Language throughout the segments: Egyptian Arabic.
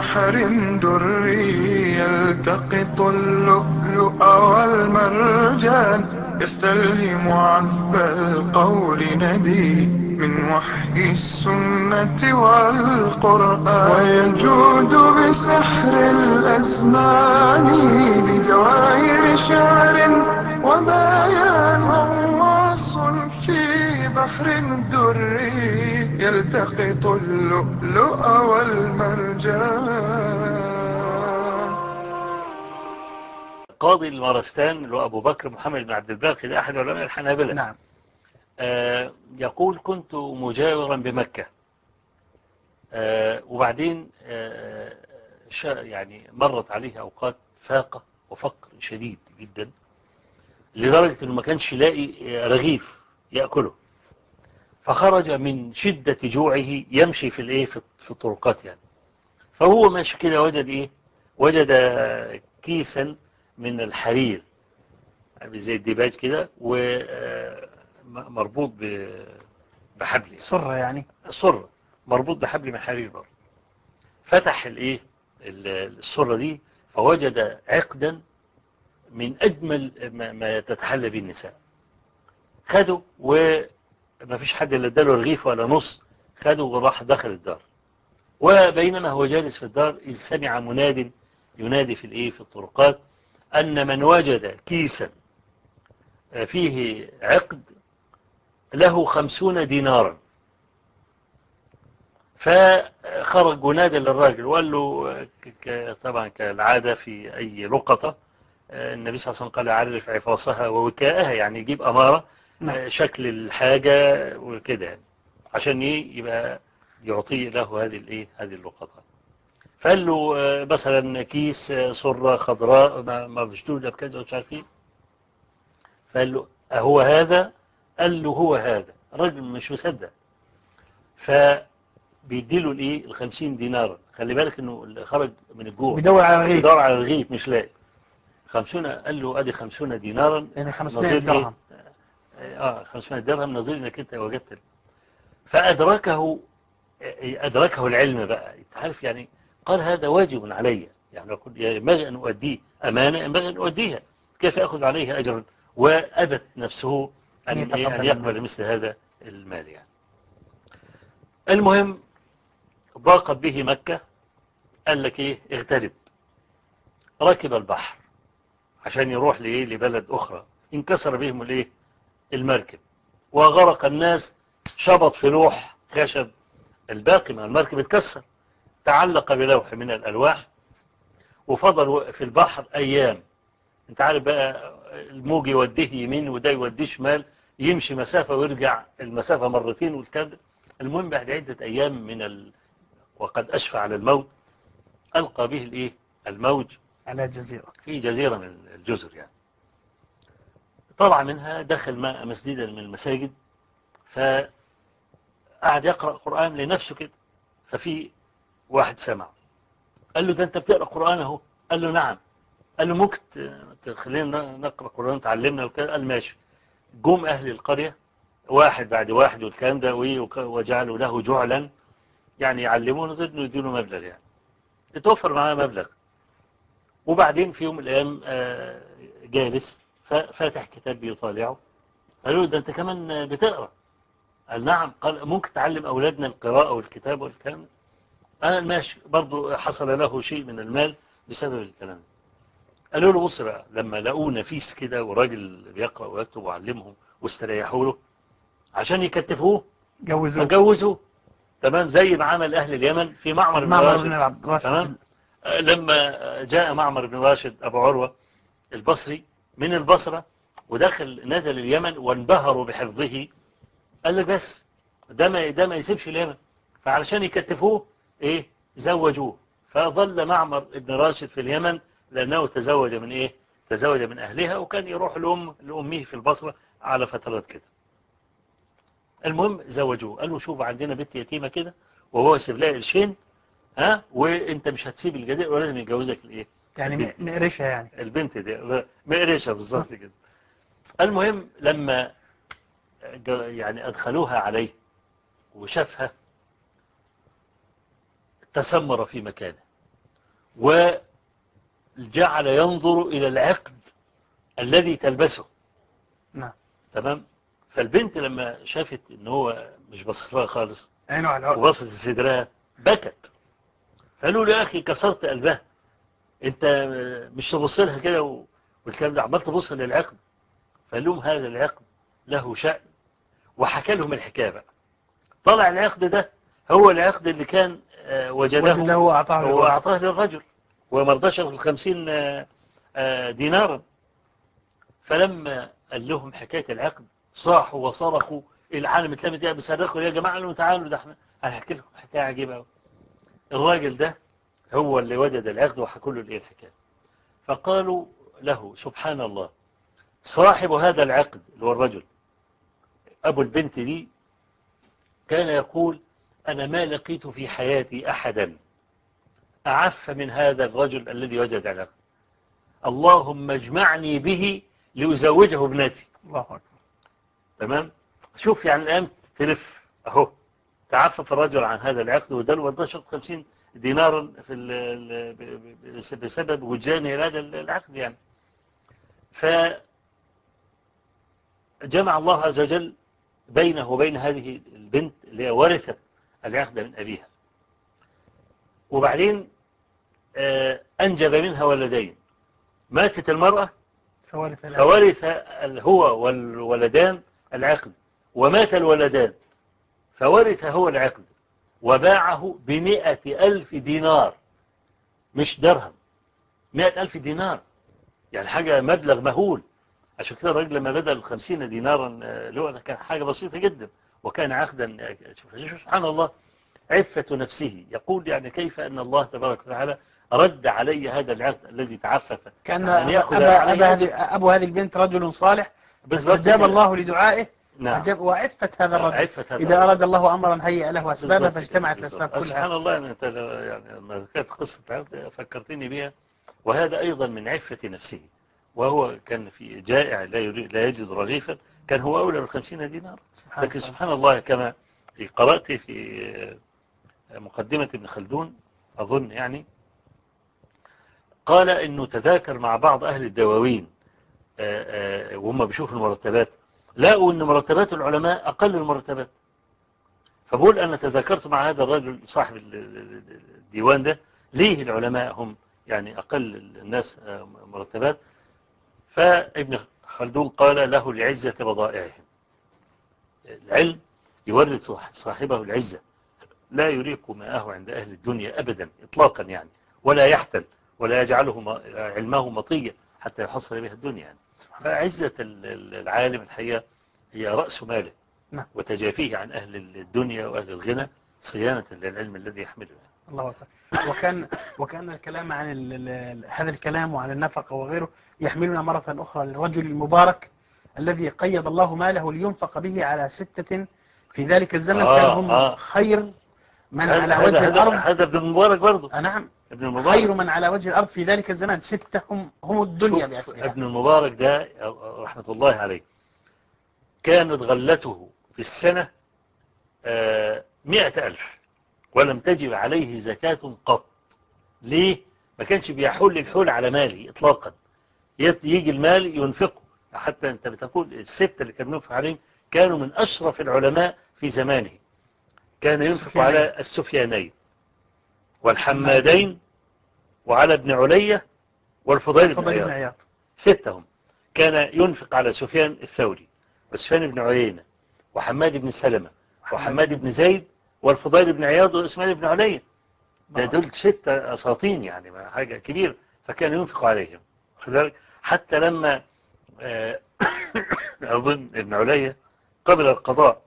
بحر دري يلتقط اللؤلؤ والمرجان يستلهم عذب القول ندي من وحي السنة والقرآن ويجود بسحر الأزمان بجواهر شعر وبيان غواص في بحر دري يلتقط اللؤلؤ والمرجان قاضي المرستان اللي هو أبو بكر محمد بن عبد الباقي ده أحد علماء الحنابلة نعم آه، يقول كنت مجاورا بمكة آه، وبعدين آه، شا- يعني مرت عليه أوقات فاقة وفقر شديد جدا لدرجة أنه ما كانش يلاقي رغيف يأكله فخرج من شدة جوعه يمشي في الايه في في الطرقات يعني فهو ماشي كده وجد ايه وجد كيسا من الحرير يعني زي الديباج كده ومربوط بحبل سرة يعني السرة مربوط بحبل من حرير برضه فتح الايه ال- السرة دي فوجد عقدا من اجمل ما- ما تتحلى به النساء خده وما فيش حد اللي اداله رغيف ولا نص خده وراح دخل الدار وبينما هو جالس في الدار إذ سمع مناد ينادي في الايه في الطرقات أن من وجد كيسا فيه عقد له خمسون دينارا فخرج ونادى للراجل وقال له ك- ك- طبعا كالعادة في أي لقطة النبي صلى الله عليه وسلم قال عرف عفاصها ووكاءها يعني يجيب أمارة نعم. شكل الحاجة وكده يعني عشان ايه يبقى يعطي له هذه الايه هذه اللقطة فقال له آه، مثلا كيس آه، سرة خضراء ما- ما مشدودة بكذا ومش عارف ايه فقال له أهو هذا قال له هو هذا الراجل مش مصدق فبيديله الايه ال 50 دينار خلي بالك انه اللي خرج من الجوع بيدور على رغيف بيدور على الرغيف مش لاقي 50 قال له ادي 50 دينارا يعني 500 نظير إيه؟ درهم اه 500 درهم نظير انك انت وجدت فادركه ادركه العلم بقى انت عارف يعني قال هذا واجب علي يعني يقول ينبغي ان اؤديه امانه ينبغي ان اؤديها كيف اخذ عليه اجرا وابت نفسه ان أن إيه؟ يتقبل ان يقبل المال. مثل هذا المال يعني المهم ضاقت به مكه قال لك ايه اغترب ركب البحر عشان يروح لايه لبلد اخرى انكسر بهم الايه المركب وغرق الناس شبط في لوح خشب الباقي من المركب اتكسر تعلق بلوح من الألواح وفضل في البحر أيام انت عارف بقى الموج يوديه يمين وده يوديه شمال يمشي مسافة ويرجع المسافة مرتين والكلام ده المهم بعد عدة أيام من ال... وقد أشفى على الموت ألقى به الإيه الموج على جزيرة في جزيرة من الجزر يعني طلع منها دخل ماء مسجدا من المساجد فقعد يقرأ قرآن لنفسه كده ففي واحد سمع قال له ده انت بتقرأ قرآن اهو قال له نعم قال له ممكن تخلينا نقرأ قرآن تعلمنا وكده قال ماشي جم أهل القرية واحد بعد واحد والكلام ده وإيه وك- وجعلوا له جعلا يعني يعلمونه زي انه يديله مبلغ يعني اتوفر معاه مبلغ وبعدين في يوم من الأيام آه، جالس فاتح كتاب بيطالعه قالوا له ده انت كمان بتقرأ قال نعم قال ممكن تعلم أولادنا القراءة والكتاب والكلام ده أنا ماشي برضو حصل له شيء من المال بسبب الكلام ده قالوا له بص بقى لما لقوه نفيس كده وراجل بيقرأ ويكتب وعلمهم واستريحوا له عشان يكتفوه جوزوه فجوزوه تمام زي ما عمل أهل اليمن في معمر بن معمر راشد بن عبد الراشد تمام لما جاء معمر بن راشد أبو عروة البصري من البصرة ودخل نزل اليمن وانبهروا بحفظه قال لك بس ده ما ده ما يسيبش اليمن فعلشان يكتفوه ايه زوجوه فظل معمر بن راشد في اليمن لأنه تزوج من ايه تزوج من أهلها وكان يروح لأم لأمه في البصرة على فترات كده المهم زوجوه قالوا شوف عندنا بنت يتيمة كده وهو يسيب لها قرشين ها وانت مش هتسيب الجدير ولازم يتجوزك الايه يعني البنت. م- مقرشة يعني البنت دي مقرشة بالظبط كده المهم لما ج- يعني أدخلوها عليه وشافها تسمر في مكانه وجعل ينظر إلى العقد الذي تلبسه نعم تمام فالبنت لما شافت ان هو مش باصص لها خالص عينه على العقد وبصت لصدرها بكت فقالوا له يا اخي كسرت قلبها انت مش تبص لها كده و- والكلام ده عمال تبص للعقد فقال لهم هذا العقد له شأن وحكى لهم الحكايه بقى طلع العقد ده هو العقد اللي كان آه، وجده وجده وأعطاه للولد. وأعطاه للرجل وما رضاش ياخد الخمسين آه، آه، دينارا فلما قال لهم حكاية العقد صاحوا وصرخوا العالم اتلمت يا بيصرخوا يا جماعة قالوا تعالوا ده احنا هنحكي لكم حكاية عجيبة أوي. الراجل ده هو اللي وجد العقد وحكوا له الايه الحكاية فقالوا له سبحان الله صاحب هذا العقد اللي هو الرجل أبو البنت دي كان يقول أنا ما لقيت في حياتي أحدا أعف من هذا الرجل الذي وجد العقد اللهم اجمعني به لأزوجه ابنتي الله أكبر تمام شوف يعني الآن تلف أهو تعفف الرجل عن هذا العقد ودل وانتشر 50 دينارا في ال- ال- ب- ب- بسبب وجدانه لهذا العقد يعني فجمع الله عز وجل بينه وبين هذه البنت اللي هي ورثت العقد من أبيها وبعدين آه، أنجب منها ولدين ماتت المرأة فورث العقد. فورث ال- هو والولدان العقد ومات الولدان فورث هو العقد وباعه بمئة ألف دينار مش درهم مئة ألف دينار يعني حاجة مبلغ مهول عشان كده الراجل لما بدأ الخمسين دينارا آه، له ده كان حاجة بسيطة جدا وكان عقدا آه، شوف شوف سبحان الله عفة نفسه يقول يعني كيف أن الله تبارك وتعالى رد علي هذا العقد الذي تعفف كان أن يأخذ أبا, عليه أبا, أجر. هذه- أبو هذه البنت رجل صالح بالضبط استجاب كده. الله لدعائه نعم أجاب وعفة هذا الرجل عفة هذا إذا الرجل. أراد الله أمرا هيئ له أسبابا بالضبط فاجتمعت كده، الأسباب بالضبط. سبحان كلها الله يعني أنت لو- يعني لما كانت قصة العقد فكرتني بها وهذا أيضا من عفة نفسه وهو كان في جائع لا يريد لا يجد رغيفا كان هو أولى بالخمسين دينار سبحان لكن الله. سبحان الله كما قرأت في مقدمة ابن خلدون أظن يعني قال أنه تذاكر مع بعض أهل الدواوين آه، آه، وهم بيشوفوا المرتبات لقوا أن مرتبات العلماء أقل المرتبات فبقول أنا تذاكرت مع هذا الرجل صاحب ال- ال- الديوان ده ليه العلماء هم يعني أقل الناس آه، مرتبات فابن خلدون قال له لعزة بضائعهم العلم يورث صاح- صاحبه العزة لا يريق ماءه عند أهل الدنيا أبدا إطلاقا يعني ولا يحتل ولا يجعله م- علمه مطية حتى يحصل بها الدنيا يعني فعزة ال- ال- العالم الحقيقة هي رأس ماله نعم. وتجافيه عن أهل الدنيا وأهل الغنى صيانة للعلم الذي يحمله الله أكبر وكان وكان الكلام عن ال- ال- هذا الكلام وعن النفقة وغيره يحملنا مرة أخرى للرجل المبارك الذي قيض الله ماله لينفق به على ستة في ذلك الزمن آه، كان هم آه. خير من هذا- على هذا- وجه هذا- الأرض هذا ابن المبارك برضه آه، نعم ابن المبارك خير من على وجه الأرض في ذلك الزمان ستة هم, هم الدنيا شوف بأسرها ابن المبارك ده رحمة الله عليه كانت غلته في السنة آه، مئة ألف ولم تجب عليه زكاة قط ليه؟ ما كانش بيحول الحول على ماله إطلاقا يت- يجي المال ينفقه حتى أنت بتقول الستة اللي كان ينفق عليهم كانوا من أشرف العلماء في زمانه كان ينفق السفيانين. على السفيانين والحمادين وعلى ابن علية والفضيل بن فضل بن عياض عياض ستهم كان ينفق على سفيان الثوري وسفيان بن عيينة وحماد بن سلمة وحماد بن زيد والفضيل بن عياض وإسماعيل بن علية ده دول ستة أساطين يعني ما حاجة كبيرة فكان ينفق عليهم خد بالك؟ حتى لما آه، أظن ابن علية قبل القضاء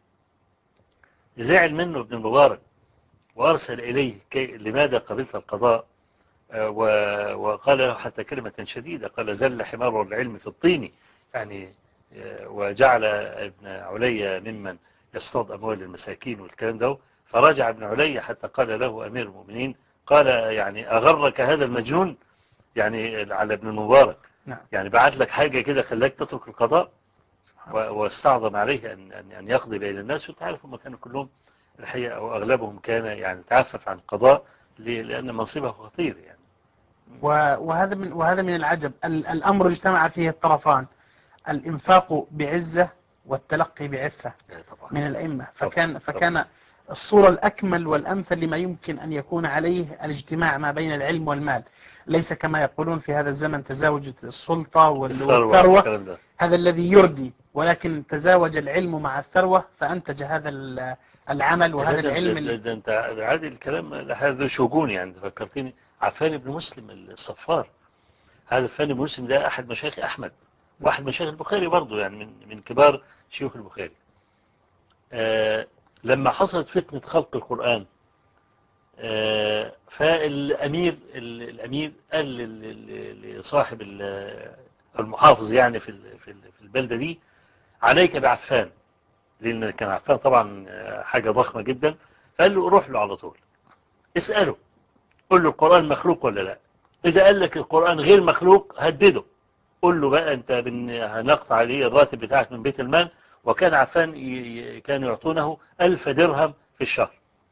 زعل منه ابن المبارك وأرسل إليه كي لماذا قبلت القضاء آه، و- وقال له حتى كلمة شديدة قال زل حمار العلم في الطين يعني آه، وجعل ابن علي ممن يصطاد أموال المساكين والكلام ده فرجع ابن علي حتى قال له أمير المؤمنين قال يعني أغرك هذا المجنون يعني على ابن المبارك نعم. يعني بعت لك حاجة كده خلاك تترك القضاء سبحان و- الله. واستعظم عليه أن أن أن يقضي بين الناس وتعرف هم كانوا كلهم الحقيقة أو أغلبهم كان يعني تعفف عن القضاء ليه؟ لأن منصبه خطير يعني و- وهذا من وهذا من العجب ال- الأمر اجتمع فيه الطرفان الإنفاق بعزة والتلقي بعفة إيه طبعا من الأئمة طبعا. فكان فكان الصورة الأكمل والأمثل لما يمكن أن يكون عليه الاجتماع ما بين العلم والمال ليس كما يقولون في هذا الزمن تزاوج السلطة وال- الثروة والثروة والكلام ده. هذا الذي يردي ولكن تزاوج العلم مع الثروة فأنتج هذا ال- العمل وهذا ده- العلم ده, ده, اللي ده انت عادي الكلام هذا شجون يعني انت فكرتني عفان بن مسلم الصفار هذا عفان بن مسلم ده احد مشايخ احمد واحد مشايخ البخاري برضه يعني من من كبار شيوخ البخاري آه لما حصلت فتنة خلق القرآن آه فالامير ال- الامير قال لل- لل- لصاحب ال- المحافظ يعني في ال- في ال- في البلدة دي عليك بعفان لأن كان عفان طبعا حاجة ضخمة جدا فقال له روح له على طول اسأله قل له القرآن مخلوق ولا لا إذا قال لك القرآن غير مخلوق هدده قل له بقى أنت بن... هنقطع عليه الراتب بتاعك من بيت المال وكان عفان ي... ي- كانوا يعطونه ألف درهم في الشهر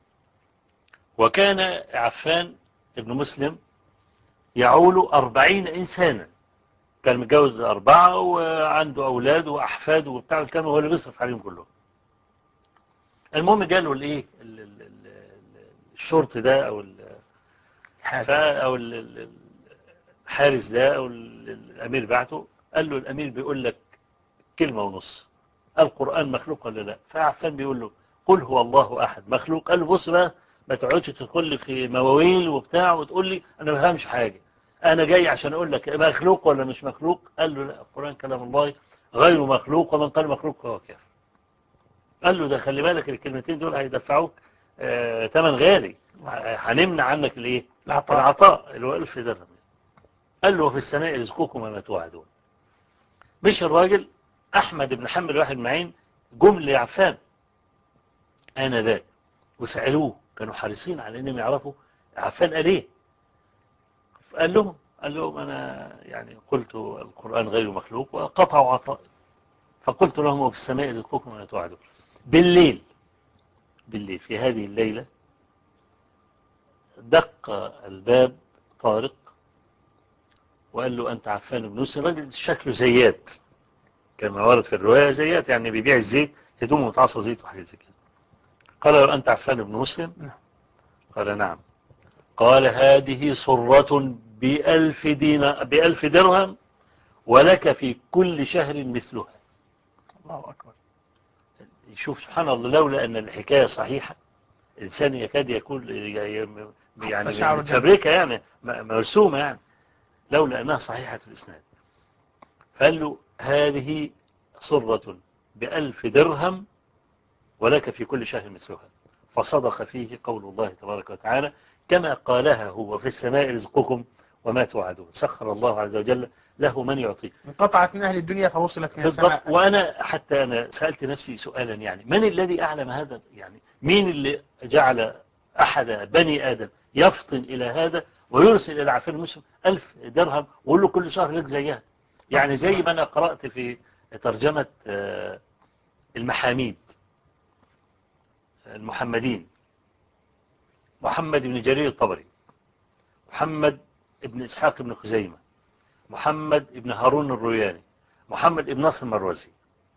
وكان عفان ابن مسلم يعول أربعين إنسانا كان متجوز أربعة وعنده أولاد وأحفاد وبتاع الكلام هو اللي بيصرف عليهم كلهم المهم جاله الايه ال- ال- ال- الشرط ده او ال- ف- حاجة او ال- ال- الحارس ده او ال- الامير بعته قال له الامير بيقول لك كلمة ونص القرآن مخلوق ولا لا فعفان بيقول له قل هو الله احد مخلوق قال له بص بقى ما تقعدش تدخل لي في مواويل وبتاع وتقول لي انا ما فهمش حاجة انا جاي عشان اقول لك مخلوق ولا مش مخلوق قال له لا القرآن كلام الله غير مخلوق ومن قال مخلوق فهو كافر قال له ده خلي بالك الكلمتين دول هيدفعوك آه، ثمن غالي ه- هنمنع عنك الايه العطاء العطاء اللي هو 1000 درهم قال له في السماء رزقكم وما توعدون مش الراجل احمد بن حنبل واحد معين جم لعفان انا ذاك وسالوه كانوا حريصين على انهم يعرفوا عفان قال ايه قال لهم قال لهم انا يعني قلت القران غير مخلوق وقطعوا عطاء فقلت لهم وفي السماء رزقكم وما توعدون بالليل بالليل في هذه الليلة دق الباب طارق وقال له أنت عفان بن نوس راجل شكله زيات كما ورد في الرواية زيات يعني بيبيع الزيت هدومه متعصى زيت وحاجات زي كده قال له أنت عفان بن مسلم نعم. قال نعم قال هذه صرة بألف, دينا بألف درهم ولك في كل شهر مثلها الله أكبر شوف سبحان الله لولا أن الحكاية صحيحة الإنسان يكاد يكون يعني شعره متفبركة يعني م- مرسومة يعني لولا أنها صحيحة الإسناد فقال له هذه صرة بألف درهم ولك في كل شهر مثلها فصدق فيه قول الله تبارك وتعالى كما قالها هو في السماء رزقكم وما توعدون سخر الله عز وجل له من يعطيه انقطعت من أهل الدنيا فوصلت من بالضبط السماء وأنا حتى أنا سألت نفسي سؤالا يعني من الذي أعلم هذا يعني مين اللي جعل أحد بني آدم يفطن إلى هذا ويرسل إلى عفان المسلم ألف درهم ويقول له كل شهر لك زيها يعني زي ما أنا قرأت في ترجمة آه، المحاميد المحمدين محمد بن جرير الطبري محمد بن إسحاق بن خزيمة محمد بن هارون الروياني محمد بن نصر المروزي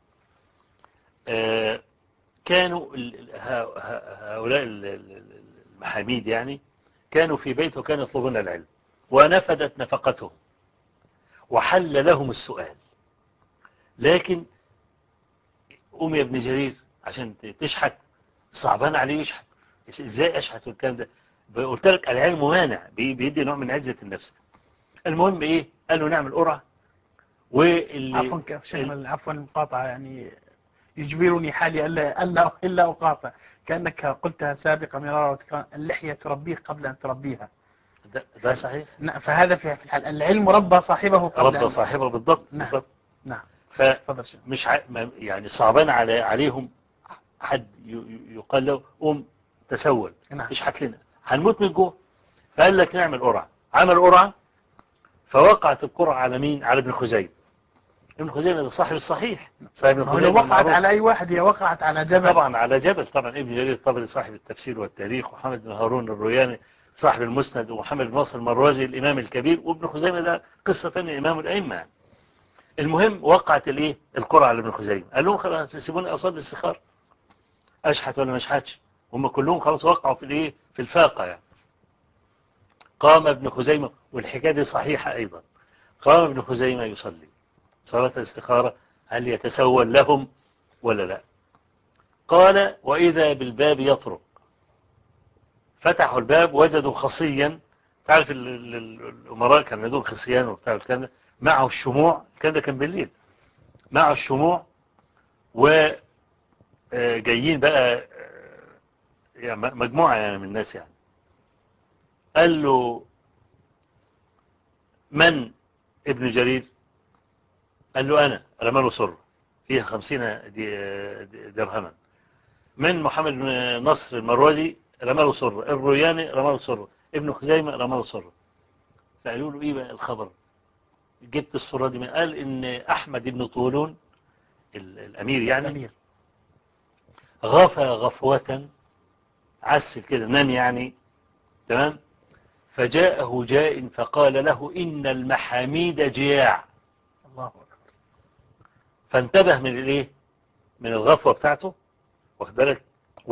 آه، كانوا ال- ال- ها- ها- هؤلاء ال- ال- المحاميد يعني كانوا في بيت وكانوا يطلبون العلم ونفدت نفقتهم وحل لهم السؤال لكن قوم يا ابن جرير عشان ت- تشحت صعبان عليه يشحت ازاي اشحت والكلام ده قلت لك العلم مانع بي- بيدي نوع من عزة النفس المهم ايه قالوا نعمل قرعة واللي عفوا كيف شغل عفوا المقاطعة يعني يجبرني حالي ألا, ألا, إلا أقاطع كأنك قلتها سابقا مرارا وتكرارا اللحية تربيه قبل أن تربيها ده, ده صحيح نعم، فهذا في في الحال العلم ربى صاحبه قبل رب أن- صاحبه بالضبط نعم. بالضبط نعم فمش تفضل شيخ ع... ما- يعني صعبان على عليهم حد ي- ي- يقال له قوم تسول نعم اشحت لنا هنموت من الجوع فقال لك نعمل قرعة عمل قرعة فوقعت القرعة على مين على ابن خزيمة ابن خزيمة ده صاحب الصحيح صاحب ابن ما هو لو خزيمة وقعت المعروف. على أي واحد هي وقعت على جبل طبعا على جبل طبعا ابن جرير الطبري صاحب التفسير والتاريخ وحمد بن هارون الروياني صاحب المسند ومحمد بن ناصر المروزي الإمام الكبير وابن خزيمة ده قصة ثانية إمام الأئمة يعني. المهم وقعت الايه القرعة على ابن خزيمة قال لهم خلاص سيبوني أصلي الاستخارة أشحت ولا ما أشحتش هم كلهم خلاص وقعوا في الايه في الفاقة يعني قام ابن خزيمة والحكاية دي صحيحة أيضا قام ابن خزيمة يصلي صلاة الاستخارة هل يتسول لهم ولا لا قال وإذا بالباب يطرق فتحوا الباب وجدوا خصيا تعرف ال- ال- ال- الأمراء كانوا يدون خصيان وبتاع الكلام ده معه الشموع الكلام ده كان بالليل معه الشموع وجايين بقى آه، يعني مجموعة يعني من الناس يعني قال له من ابن جرير قال له أنا رمى له سر فيها خمسين دي- دي- درهما من محمد بن نصر المروزي رمى له سر الروياني رمى له سر ابن خزيمة رمى له سر فقالوا له ايه بقى الخبر جبت الصورة دي من قال ان احمد بن طولون ال- الامير يعني الأمير غفى غفوة عسل كده نام يعني تمام فجاءه جاء فقال له إن المحاميد جياع الله أكبر فانتبه من الايه من الغفوة بتاعته واخد بالك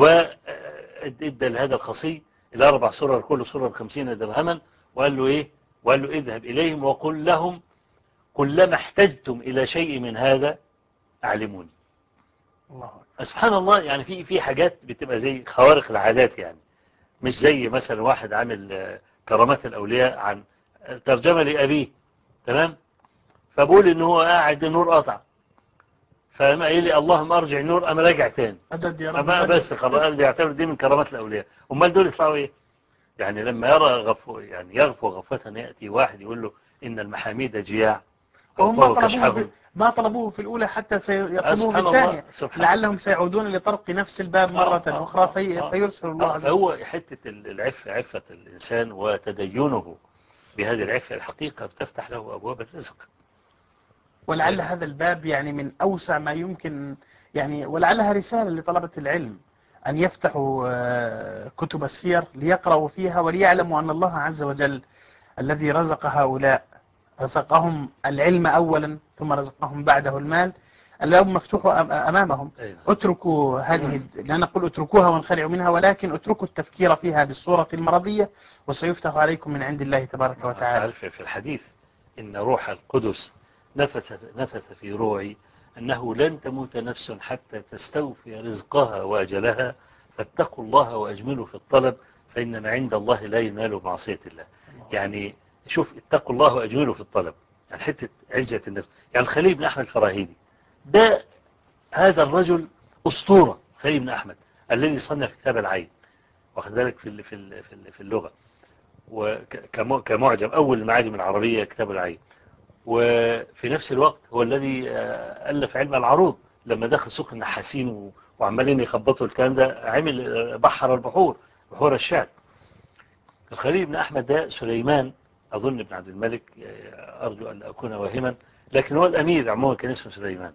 وادى لهذا الخصي الاربع سرر كل سرة بخمسين درهما وقال له ايه وقال له اذهب اليهم وقل لهم كلما احتجتم الى شيء من هذا اعلموني الله أكبر سبحان الله يعني في في حاجات بتبقى زي خوارق العادات يعني مش زي مثلا واحد عامل آه، كرامات الأولياء عن ترجمة لأبيه تمام فبقول إن هو قاعد النور قطع فما قال لي اللهم أرجع النور أما راجع تاني أدد يا رب أما أدد. بس خلاص قال بيعتبر دي من كرامات الأولياء أمال دول يطلعوا إيه يعني لما يرى غفو يعني يغفو غفوة يأتي واحد يقول له إن المحاميد جياع أو وهم ما طوى طلبوه كشحهم في ما طلبوه في الأولى حتى سيطلبوه في سبحان الله الثانية سبحان لعلهم سيعودون لطرق نفس الباب مرة آه، آه، أخرى في آه. فيرسل الله آه، عز وجل فهو حتة العفة عفة الإنسان وتدينه بهذه العفة الحقيقة بتفتح له أبواب الرزق ولعل هذا الباب يعني من أوسع ما يمكن يعني ولعلها رسالة لطلبة العلم أن يفتحوا آه، كتب السير ليقرأوا فيها وليعلموا أن الله عز وجل الذي رزق هؤلاء رزقهم العلم أولا ثم رزقهم بعده المال الباب مفتوح أم- أمامهم أيضا. اتركوا هذه لا نقول اتركوها وانخلعوا منها ولكن اتركوا التفكير فيها بالصورة المرضية وسيفتح عليكم من عند الله تبارك وتعالى تعرف في الحديث إن روح القدس نفث, نفث في روعي أنه لن تموت نفس حتى تستوفي رزقها وأجلها فاتقوا الله وأجملوا في الطلب فإن ما عند الله لا ينال معصية الله يعني شوف اتقوا الله وأجملوا في الطلب يعني حتة عزة النفس يعني الخليل بن أحمد الفراهيدي ده هذا الرجل أسطورة خليل بن أحمد الذي صنف كتاب العين واخد بالك في ال- في ال- في ال- في اللغة وكمعجم أول المعاجم العربية كتاب العين وفي نفس الوقت هو الذي آه، ألف علم العروض لما دخل سوق النحاسين و- وعمالين يخبطوا الكلام ده عمل آه، بحر البحور بحور الشعر الخليل بن أحمد ده سليمان أظن بن عبد الملك آه، أرجو أن أكون واهما لكن هو الأمير عموما كان اسمه سليمان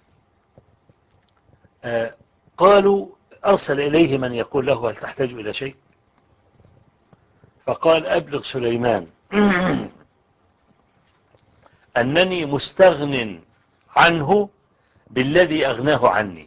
آه، قالوا أرسل إليه من يقول له هل تحتاج إلى شيء فقال أبلغ سليمان أنني مستغن عنه بالذي أغناه عني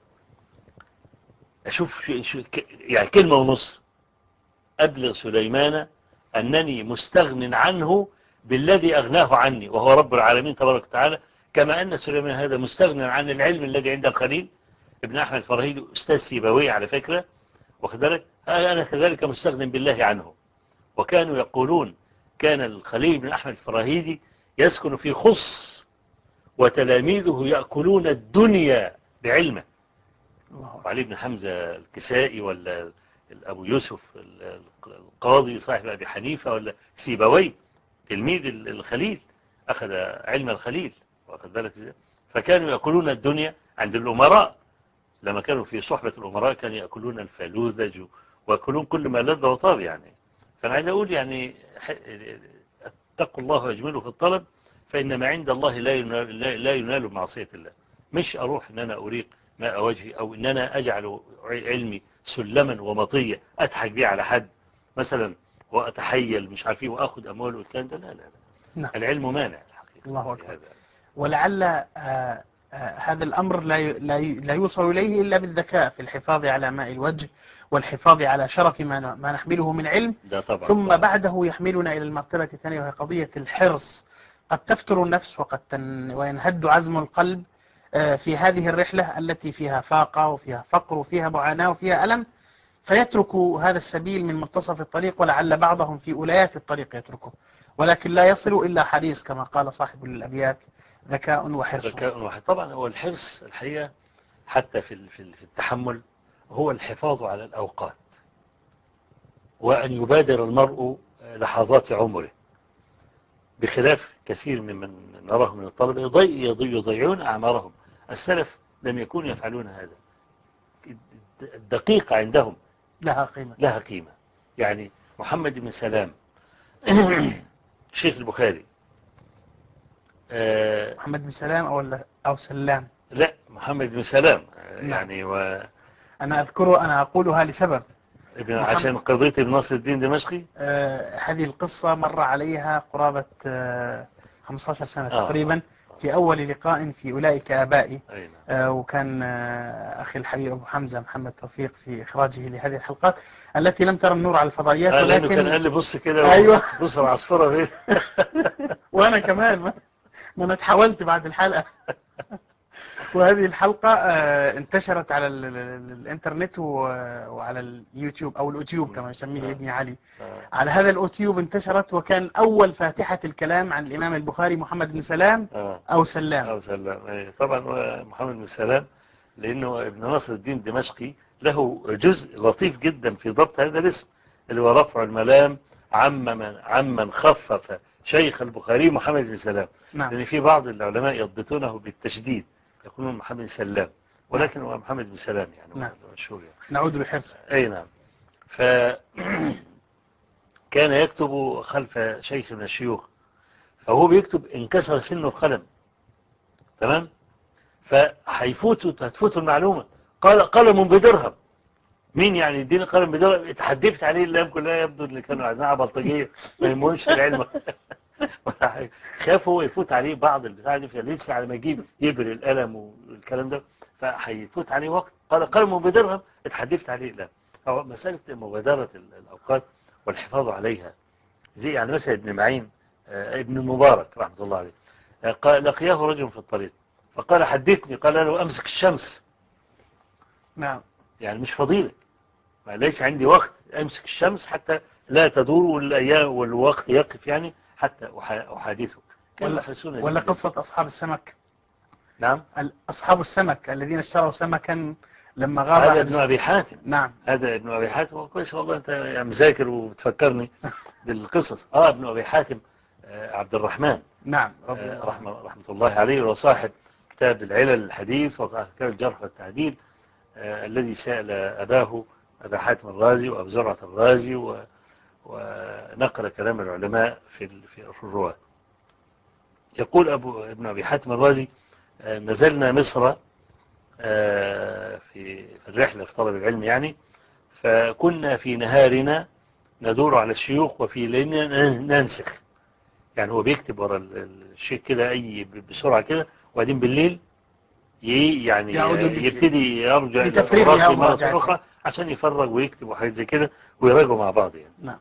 أشوف شو- شو- ك- يعني كلمة ونص أبلغ سليمان أنني مستغن عنه بالذي أغناه عني وهو رب العالمين تبارك وتعالى كما أن سليمان هذا مستغن عن العلم الذي عند الخليل ابن أحمد الفراهيدي أستاذ سيبوي على فكرة واخد بالك أنا كذلك مستغن بالله عنه وكانوا يقولون كان الخليل بن أحمد الفراهيدي يسكن في خص وتلاميذه يأكلون الدنيا بعلمه الله أكبر. وعلي بن حمزة الكسائي ولا أبو يوسف ال- القاضي صاحب أبي حنيفة ولا سيبوي تلميذ ال- الخليل أخذ علم الخليل واخد بالك ازاي فكانوا يأكلون الدنيا عند الأمراء لما كانوا في صحبة الأمراء كانوا يأكلون الفلوذج ويأكلون كل ما لذ وطاب يعني فأنا عايز أقول يعني ح- اتقوا الله واجملوا في الطلب فإن ما عند الله لا ينال, لا- لا ينال بمعصية الله مش أروح إن أنا أريق ماء وجهي أو إن أنا أجعل علمي سلما ومطية أضحك بيه على حد مثلا وأتحيل مش عارف ايه وأخذ أمواله والكلام ده لا لا لا نعم العلم مانع الحقيقة الله في أكبر. هذا. ولعل آه، آه، هذا الأمر لا ي- لا ي- لا يوصل إليه إلا بالذكاء في الحفاظ على ماء الوجه والحفاظ على شرف ما ن- ما نحمله من علم ده طبعا ثم بعده يحملنا إلى المرتبة الثانية وهي قضية الحرص قد تفتر النفس وقد تن وينهد عزم القلب آه، في هذه الرحلة التي فيها فاقة وفيها فقر وفيها معاناة وفيها ألم فيترك هذا السبيل من منتصف الطريق ولعل بعضهم في ولايات الطريق يتركه ولكن لا يصل إلا حريص كما قال صاحب الأبيات ذكاء وحرص ذكاء واحد طبعا هو الحرص الحقيقة حتى في ال- في ال- في التحمل هو الحفاظ على الأوقات وأن يبادر المرء لحظات عمره بخلاف كثير ممن نراه من الطلبة يضي- يضي- يضيعون أعمارهم السلف لم يكونوا يفعلون هذا الدقيقة عندهم لها قيمة لها قيمة يعني محمد بن سلام شيخ البخاري آه، محمد بن سلام أو أو سلام لا محمد بن سلام آه، نعم. يعني و أنا أذكره أنا أقولها لسبب ابن محمد- عشان قضية ابن ناصر الدين دمشقي آه، هذه القصة مر عليها قرابة آه، 15 سنة آه. تقريبا في أول لقاء في أولئك آبائي أي نعم. آه، وكان آه، أخي الحبيب أبو حمزة محمد توفيق في إخراجه لهذه الحلقات التي لم ترى النور على الفضائيات آه لأنه كان ولكن قال لي بص كده أيوة. بص العصفورة فين وأنا كمان ما- ما أنا اتحولت بعد الحلقة وهذه الحلقة آه، انتشرت على ال- ال- ال- الإنترنت و- وعلى اليوتيوب أو الأوتيوب كما يسميه ابني علي آه. على هذا الأوتيوب انتشرت وكان أول فاتحة الكلام عن الإمام البخاري محمد بن سلام آه. أو سلام أو سلام أي. طبعا هو محمد بن سلام لأنه ابن ناصر الدين الدمشقي له جزء لطيف جدا في ضبط هذا الاسم اللي هو رفع الملام عمن عمن خفف شيخ البخاري محمد بن سلام نعم لأن في بعض العلماء يضبطونه بالتشديد يقولون محمد بن سلام ولكن هو محمد بن سلام يعني هو نعم. مشهور يعني نعود للحرص أي نعم ف كان يكتب خلف شيخ من الشيوخ فهو بيكتب انكسر سنه القلم تمام فهيفوتوا هتفوتوا المعلومة قال قلم بدرهم مين يعني يديني قلم بدرهم اتحدفت عليه الايام كلها يبدو اللي كانوا قاعدين على بلطجيه ما يهمهمش العلم ولا حاجة. خافوا يفوت عليه بعض البتاع دي فلسه على ما يجيب يبري القلم والكلام ده فهيفوت عليه وقت قال قلم بدرهم اتحدفت عليه لا هو مسألة مبادرة ال- الأوقات والحفاظ عليها زي يعني مثلا ابن معين آه، ابن المبارك رحمة الله عليه آه، قال لقياه رجل في الطريق فقال حدثني قال له أمسك الشمس نعم يعني مش فضيلة ما ليس عندي وقت أمسك الشمس حتى لا تدور والأيام والوقت يقف يعني حتى أح- أحادثه كانوا ولا, يحرصون ولا جداً. قصة أصحاب السمك نعم ال- أصحاب السمك الذين اشتروا سمكا لما غاب هذا عن- ابن أبي حاتم نعم هذا ابن أبي حاتم هو كويس والله أنت يعني مذاكر وبتفكرني بالقصص آه ابن أبي حاتم آه عبد الرحمن نعم رضي آه الله عنه. رحمة, رحمة الله عليه وصاحب كتاب العلل الحديث وصاحب كتاب الجرح والتعديل آه الذي سأل أباه أبا حاتم الرازي وأبو زرعة الرازي و ونقل كلام العلماء في ال- في في الرواة يقول أبو ابن أبي حاتم الرازي آه، نزلنا مصر آه، في في الرحلة في طلب العلم يعني فكنا في نهارنا ندور على الشيوخ وفي ليلنا ننسخ يعني هو بيكتب ورا ال- ال- الشيخ كده أي ب- بسرعة كده وبعدين بالليل ي- يعني يعود ال- يبتدي يرجع إلى لتفريغها الأوراق مرة ومراجعتها. أخرى عشان يفرغ ويكتب وحاجات زي كده ويراجعوا مع بعض يعني نعم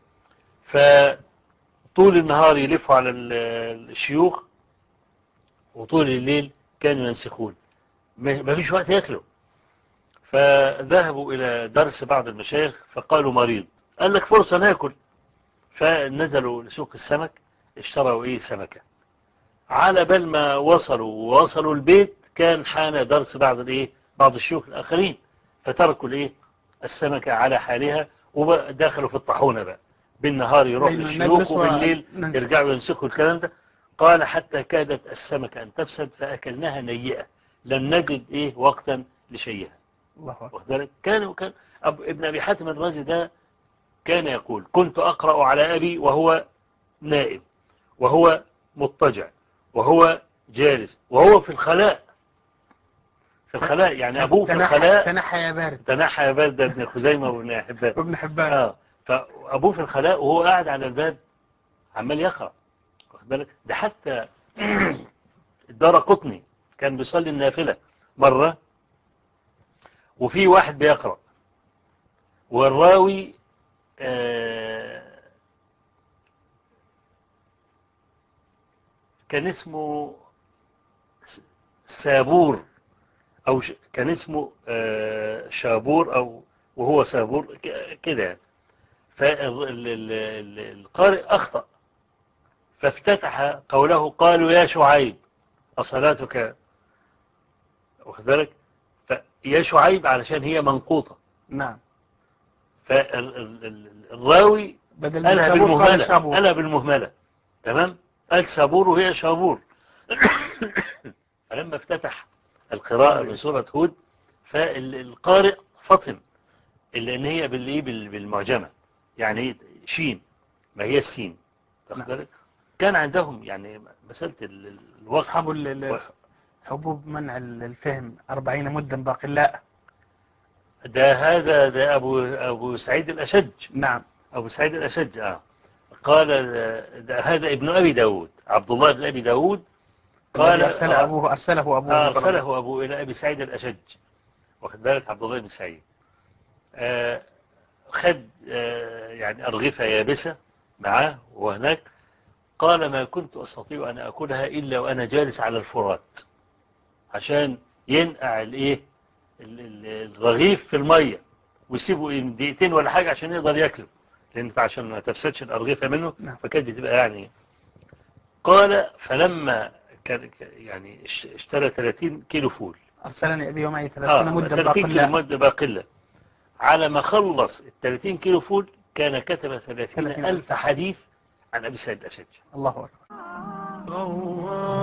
فطول النهار يلفوا على ال- الشيوخ وطول الليل كانوا ينسخون ما ما فيش وقت ياكلوا فذهبوا إلى درس بعض المشايخ فقالوا مريض قال لك فرصة ناكل فنزلوا لسوق السمك اشتروا ايه سمكة على بال ما وصلوا ووصلوا البيت كان حان درس بعض الايه بعض الشيوخ الآخرين فتركوا الايه السمكة على حالها ودخلوا في الطاحونة بقى بالنهار يروح بين للشيوخ نجلس وبالليل وننسى. يرجعوا ينسخوا الكلام ده قال حتى كادت السمكة أن تفسد فأكلناها نيئة لم نجد إيه وقتا لشيئها الله أكبر واخد بالك؟ كان وكان أب ابن أبي حاتم الرازي ده كان يقول كنت أقرأ على أبي وهو نائم وهو مضطجع وهو جالس وهو في الخلاء في الخلاء يعني أبوه في تنحى- الخلاء تنحى يا بارد تنحى يا بارد ابن خزيمة وابن حبان وابن حبان آه فأبوه في الخلاء وهو قاعد على الباب عمال يقرأ واخد بالك ده حتى الدار قطني كان بيصلي النافلة مرة وفي واحد بيقرأ والراوي آه، كان اسمه س- سابور أو ش- كان اسمه آه، شابور أو وهو سابور ك- كده يعني. فالقارئ أخطأ فافتتح قوله قالوا يا شعيب أصلاتك واخد بالك فيا شعيب علشان هي منقوطة نعم فالراوي بدل من قالها سابور قال بالمهملة شابور قالها بالمهملة تمام قال سابور وهي شابور فلما افتتح القراءة من سورة هود فالقارئ فطن لأن هي بالإيه بال- بالمعجمة يعني هي شين ما هي السين تاخد نعم. بالك؟ كان عندهم يعني مسألة ال- ال- الوقت أصحاب ال- ال- حبوب منع ال- الفهم أربعين مدا باقلاء ده هذا ده أبو أبو سعيد الأشج نعم أبو سعيد الأشج آه قال ده- ده هذا ابن أبي داود عبد الله بن أبي داود قال قال أرسل آه، أبوه أرسله أبوه آه، أرسله أبو إلى أبي سعيد الأشج واخد بالك عبد الله بن سعيد آه، خد آه، يعني أرغفة يابسة معاه وهناك قال ما كنت أستطيع أن أكلها إلا وأنا جالس على الفرات عشان ينقع الإيه ال- ال- الرغيف في المية ويسيبه إيه دقيقتين ولا حاجة عشان يقدر ياكله لأن عشان ما تفسدش الأرغفة منه نعم. فكانت بتبقى يعني قال فلما كان يعني اش- اشترى 30 كيلو فول أرسلني أبي ومعي اه 30 مدا 30 كيلو باقلاء مدة باقلة على ما خلص ال 30 كيلو فول كان كتب 30 30 ألف حديث عن أبي سعيد الأشج الله أكبر غوار